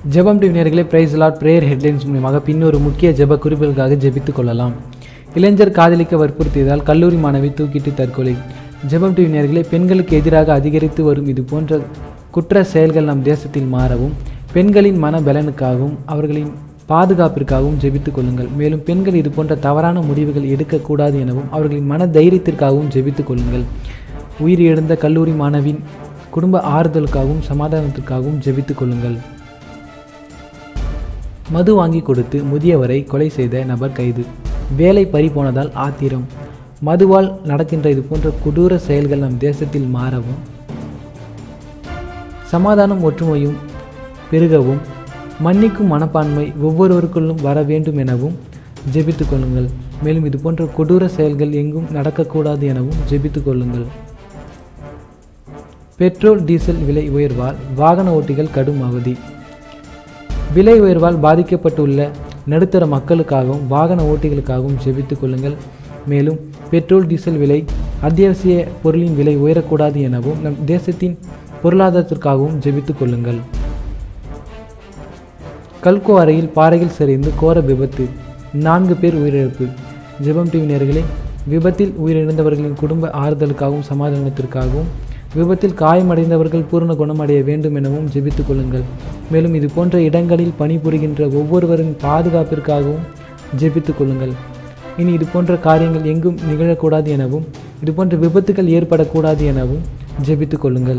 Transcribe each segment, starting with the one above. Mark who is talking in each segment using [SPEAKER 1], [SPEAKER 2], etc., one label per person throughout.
[SPEAKER 1] ஜெபம் டிவி நேர்களே price lot prayer headlines மூலியமாக பின்னொரு முக்கிய ஜெப குறிப்புகளுக்காக ஜெபித்துக் கொள்ளலாம் இளைஞர் காதலிக்க வற்புறுத்தியதால் கல்லூரி மாணவி தூக்கிட்டு தற்கொலை ஜெபம் டிவி நேர்களே பெண்களுக்கு எதிராக அதிகரித்து வரும் இது போன்ற குற்ற செயல்கள் நம் தேசத்தில் மாறவும் பெண்களின் மன பலனுக்காகவும் அவர்களின் பாதுகாப்பிற்காகவும் ஜெபித்துக் கொள்ளுங்கள் மேலும் பெண்கள் இது போன்ற தவறான முடிவுகள் எடுக்கக்கூடாது எனவும் அவர்களின் மன தைரியத்திற்காகவும் ஜெபித்துக் கொள்ளுங்கள் உயிரிழந்த கல்லூரி மாணவின் குடும்ப ஆறுதலுக்காகவும் சமாதானத்திற்காகவும் ஜெபித்துக் கொள்ளுங்கள் மது வாங்கி கொடுத்து முதியவரை கொலை செய்த நபர் கைது வேலை பறிபோனதால் ஆத்திரம் மதுவால் நடக்கின்ற இது போன்ற கொடூர செயல்கள் நம் தேசத்தில் மாறவும் சமாதானம் ஒற்றுமையும் பெருகவும் மன்னிக்கும் மனப்பான்மை ஒவ்வொருவருக்குள்ளும் வர வேண்டும் எனவும் ஜெபித்துக் கொள்ளுங்கள் மேலும் இது போன்ற கொடூர செயல்கள் எங்கும் நடக்கக்கூடாது எனவும் ஜெபித்துக் கொள்ளுங்கள் பெட்ரோல் டீசல் விலை உயர்வால் வாகன ஓட்டிகள் கடும் அவதி விலை உயர்வால் பாதிக்கப்பட்டுள்ள நடுத்தர மக்களுக்காகவும் வாகன ஓட்டிகளுக்காகவும் ஜெபித்துக் கொள்ளுங்கள் மேலும் பெட்ரோல் டீசல் விலை அத்தியாவசிய பொருளின் விலை உயரக்கூடாது எனவும் நம் தேசத்தின் பொருளாதாரத்திற்காகவும் ஜெபித்துக் கொள்ளுங்கள் கல்கோ அறையில் பாறையில் சரிந்து கோர விபத்து நான்கு பேர் உயிரிழப்பு ஜெபம் டிவி நேர்களே விபத்தில் உயிரிழந்தவர்களின் குடும்ப ஆறுதலுக்காகவும் சமாதானத்திற்காகவும் விபத்தில் காயமடைந்தவர்கள் பூரண குணமடைய வேண்டும் எனவும் ஜெபித்துக் கொள்ளுங்கள் மேலும் இது போன்ற இடங்களில் பணிபுரிகின்ற ஒவ்வொருவரின் பாதுகாப்பிற்காகவும் ஜெபித்துக் கொள்ளுங்கள் இனி இது போன்ற காரியங்கள் எங்கும் நிகழக்கூடாது எனவும் இது போன்ற விபத்துகள் ஏற்படக்கூடாது எனவும் ஜெபித்துக் கொள்ளுங்கள்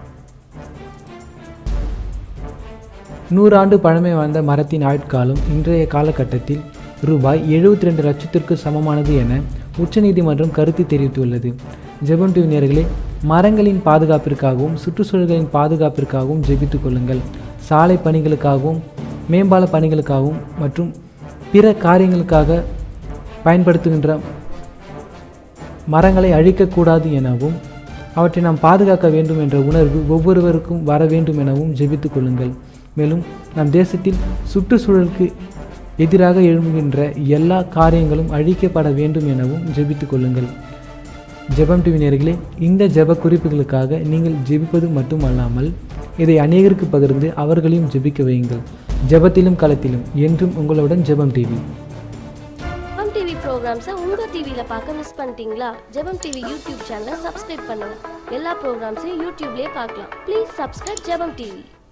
[SPEAKER 1] நூறாண்டு பழமை வாய்ந்த மரத்தின் ஆயுட்காலம் இன்றைய காலகட்டத்தில் ரூபாய் எழுபத்தி ரெண்டு லட்சத்திற்கு சமமானது என உச்சநீதிமன்றம் கருத்து தெரிவித்துள்ளது ஜெபம் டிவி நேர்களே மரங்களின் பாதுகாப்பிற்காகவும் சுற்றுச்சூழல்களின் பாதுகாப்பிற்காகவும் ஜெபித்துக் கொள்ளுங்கள் சாலை பணிகளுக்காகவும் மேம்பால பணிகளுக்காகவும் மற்றும் பிற காரியங்களுக்காக பயன்படுத்துகின்ற மரங்களை அழிக்கக்கூடாது எனவும் அவற்றை நாம் பாதுகாக்க வேண்டும் என்ற உணர்வு ஒவ்வொருவருக்கும் வர வேண்டும் எனவும் ஜெபித்துக் கொள்ளுங்கள் மேலும் நம் தேசத்தில் சுற்றுச்சூழலுக்கு எதிராக எழும்புகின்ற எல்லா காரியங்களும் அழிக்கப்பட வேண்டும் எனவும் ஜெபித்துக் கொள்ளுங்கள் ஜெபம் டிவி நேர்களே இந்த ஜெப குறிப்புகளுக்காக நீங்கள் ஜெபிப்பது மட்டுமல்லாமல் இதை அநேகருக்கு பகிர்ந்து அவர்களையும் ஜெபிக்க வையுங்கள் ஜெபத்திலும் களத்திலும் என்றும் உங்களுடன் ஜெபம் டிவி
[SPEAKER 2] ஜெபம் டிவி ப்ரோக்ராம்ஸை உங்கள் டிவியில் பார்க்க மிஸ் பண்ணிட்டீங்களா ஜெபம் டிவி யூடியூப் சேனலை சப்ஸ்கிரைப் பண்ணுங்க எல்லா ப்ரோக்ராம்ஸையும் யூடியூப்லேயே பார்க்கலாம் ப்ளீஸ் சப்ஸ்கிரைப் ஜெபம் டிவி